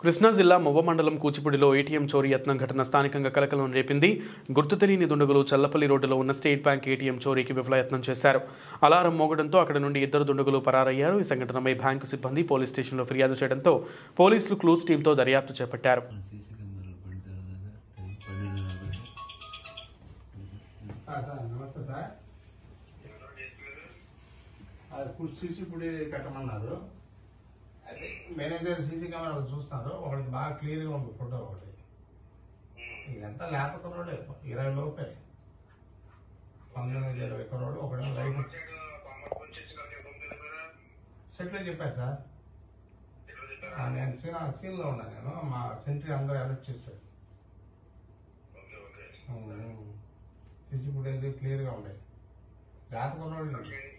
కృష్ణా జిల్లా మొవ్వ మండలం కూచిపూడిలో ఏటీఎం చోరీ యత్నం ఘటన స్థానికంగా కలకలం రేపింది గుర్తు తెలియని దుండగులు చల్లపల్లి రోడ్డులో ఉన్న స్టేట్ బ్యాంక్ ఏటీఎం చోరీకి విఫలయత్నం చేశారు అలారం మోగడంతో అక్కడ నుండి ఇద్దరు దుండగులు పరారయ్యారు ఈ సంఘటనపై బ్యాంకు సిబ్బంది పోలీస్ స్టేషన్లో ఫిర్యాదు చేయడంతో పోలీసులు క్లూస్ టీంతో దర్యాప్తు చేపట్టారు సీసీ కెమెరాలు పడితే టైం పన్నెండు నలభై సార్ సార్ నమస్తే సార్ అది ఇప్పుడు సీసీ ఇప్పుడు కట్టమన్నారు అయితే మేనేజర్ సీసీ కెమెరాలు చూస్తున్నారు ఒకటి బాగా క్లియర్గా ఉంది ఫోటో ఒకటి ఇదంతా లేత కుర్రోడే ఇరవై లోపే పంతొమ్మిది ఇరవై కుర్రోడు ఒకటి లైట్ సెట్లో చెప్పారు సార్ ఆ, నేను సీన్ సీన్లో ఉన్నా నేను మా సెంట్రీ అందరూ అలర్ట్ చేశారు సీసీ ఫుటేజ్ క్లియర్గా ఉన్నాయి లేత కుర్రోడు